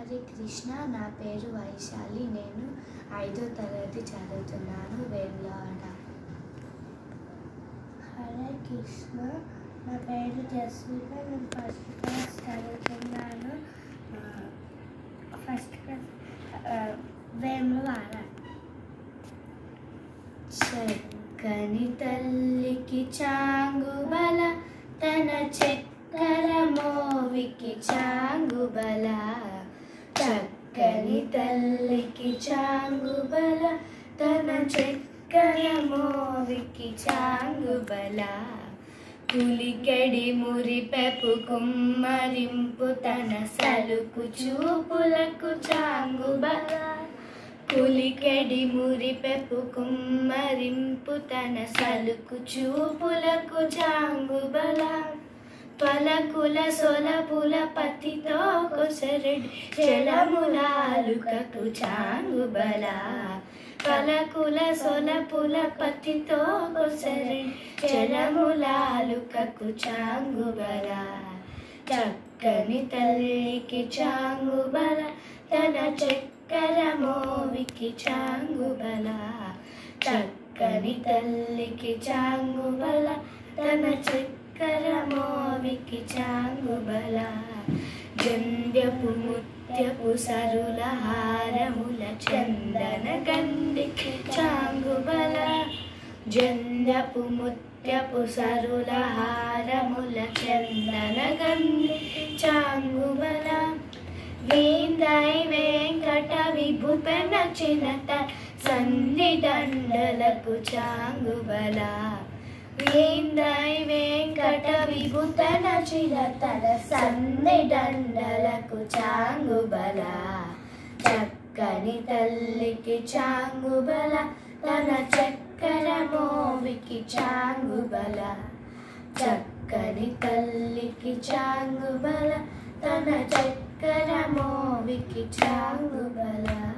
హరే కృష్ణ నా పేరు వైశాలి నేను ఐదో తరగతి చదువుతున్నాను వేములవాడ హరే కృష్ణ నా పేరు జస్విక నేను ఫస్ట్ క్లాస్ చదువుతున్నాను ఫస్ట్ క్లాస్ వేములవాడ చక్కని తల్లికి చాంగుబల తన చక్కర మోవికి చాంగుబల చక్కని తల్లికి చాంగుబల తన చక్కర మోవికి చాంగుబల పులికెడి మురిపెపు కుమ్మరింపు తన సలుపు చూపులకు చాంగుబల పులికెడి మురిపెపు కుమ్మరింపు తన సలుకు చూపులకు చాంగుబల పలకుల సొలపుల పతితో కొసరెడి జలములాలుకకు చాంగుబల పలకుల సొలపుల పతితో కొసరెడి జలములాలుకకు చాంగుబల చక్కని తల్లికి చాంగుబల తన చక్కర మోవికి చాంగుబల చక్కని తల్లికి చాంగుబల తన చక్కర మోవికి చాంగుబల జంధ్యపు ముత్యపు సరుల హారముల చందన గంధికి చాంగుబల జంధ్యపు ముత్యపు సరుల హారముల చందన గంధి చాంగుబల వేందై వెంకట విభుప నచినత సంధి దండలకు చాంగుబల వేందై వెంకట విభుత నచినతల సంధి దండలకు చాంగుబల చక్కని తల్లికి చాంగుబల తన చక్కర మోవికి చాంగుబల చక్కని తల్లికి చాంగుబల తన చక్కర మోవికి చాంగుబల